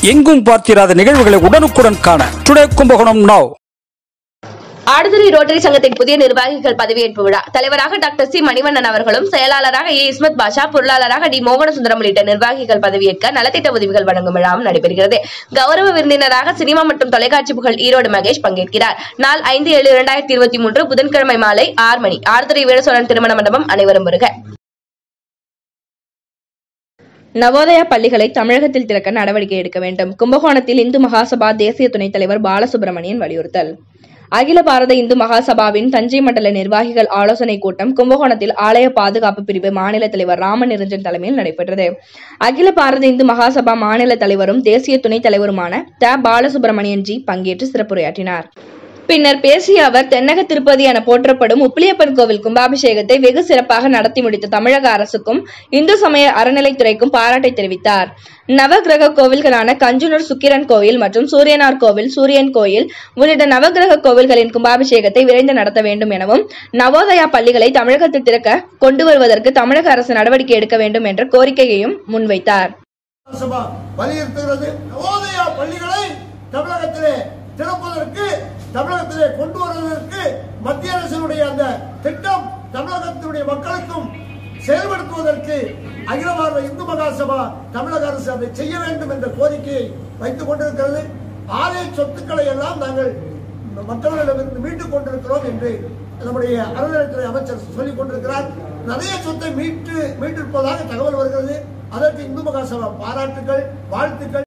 எங்கும் பார்த்திராத நிகழ்வுகளை உடனுக்குடன் காண today Kumbakonam now Aduthurai rotary சங்கத்தின் புதிய நிர்வாகிகள் பதவியேற்பு விழா தலைவராக டாக்டர் சி மணிவண்ணன் அவர்களும் செயலாளராக ஏ இஸ்மத் பாஷா பொருளாளராக டி மோகனசுந்தரம் உள்ளிட்ட நிர்வாகிகள் பதவியேற்க நலத்திட்ட உதவிகள் வழங்கும் விழாவும் நடைபெறுகிறது கௌரவ விருந்தினராக சினிமா மற்றும் தொலைக்காட்சி புகழ் ஈரோடு மகேஷ் பங்கேற்கிறார் நாள் ஐந்து ஏழு இரண்டாயிரத்தி இருபத்தி மூன்று புதன்கிழமை மாலை ஆறு மணி ஆடுதுறை வீரசோழன் திருமண மண்டபம் அனைவரும் வருக நவோதயா பள்ளிகளை தமிழகத்தில் திறக்க நடவடிக்கை எடுக்க வேண்டும் கும்பகோணத்தில் இந்து மகாசபா தேசிய துணைத் தலைவர் பாலசுப்ரமணியன் வலியுறுத்தல் அகில பாரத இந்து மகாசபாவின் தஞ்சை மண்டல நிர்வாகிகள் ஆலோசனை கூட்டம் கும்பகோணத்தில் ஆலய பாதுகாப்பு பிரிவு மாநில தலைவர் ராமநிரஞ்சன் தலைமையில் நடைபெற்றது அகில பாரத இந்து மகாசபா மாநில தலைவரும் தேசிய துணைத் தலைவருமான த பாலசுப்ரமணியன் ஜி பங்கேற்று சிறப்புரையாற்றினார் பின்னர் பேசிய அவர் தென்னக திருப்பதி என போற்றப்படும் உப்பிலியப்பன் கோவில் கும்பாபிஷேகத்தை வெகு சிறப்பாக நடத்தி முடித்த தமிழக அரசுக்கும் இந்து சமய அறநிலைத்துறைக்கும் பாராட்டை தெரிவித்தார் நவகிரக கோவில்களான கஞ்சுனூர் சுக்கிரன் கோயில் மற்றும் சூரியனார் கோவில் சூரியன் கோயில் உள்ளிட்ட நவகிரக கோவில்களின் கும்பாபிஷேகத்தை விரைந்து நடத்த வேண்டும் எனவும் நவோதயா பள்ளிகளை தமிழகத்தில் திறக்க கொண்டு வருவதற்கு தமிழக அரசு நடவடிக்கை எடுக்க வேண்டும் என்ற கோரிக்கையையும் முன்வைத்தார் சபா வலியுறுத்துகிறது நவோதயா பள்ளிகளை தமிழகத்திலே திறப்பதற்கு தமிழகத்திலே கொண்டு வருவதற்கு மத்திய அரசினுடைய அந்த திட்டம் தமிழகத்தினுடைய மக்களுக்கும் செயல்படுத்துவதற்கு அகில பாரத இந்து மகாசபா தமிழக அரசு அதை செய்ய வேண்டும் என்ற கோரிக்கையை வைத்துக் கொண்டிருக்கிறது ஆலய சொத்துக்களை எல்லாம் நாங்கள் மக்களிடமிருந்து மீட்டுக் கொண்டிருக்கிறோம் என்று நம்முடைய அறநிலையத்துறை அமைச்சர் சொல்லிக் கொண்டிருக்கிறார் நிறைய சொத்தை மீட்டு மீட்டிருப்பதாக தகவல் வருகிறது அதற்கு இந்து மகாசபா பாராட்டுகள் வாழ்த்துக்கள்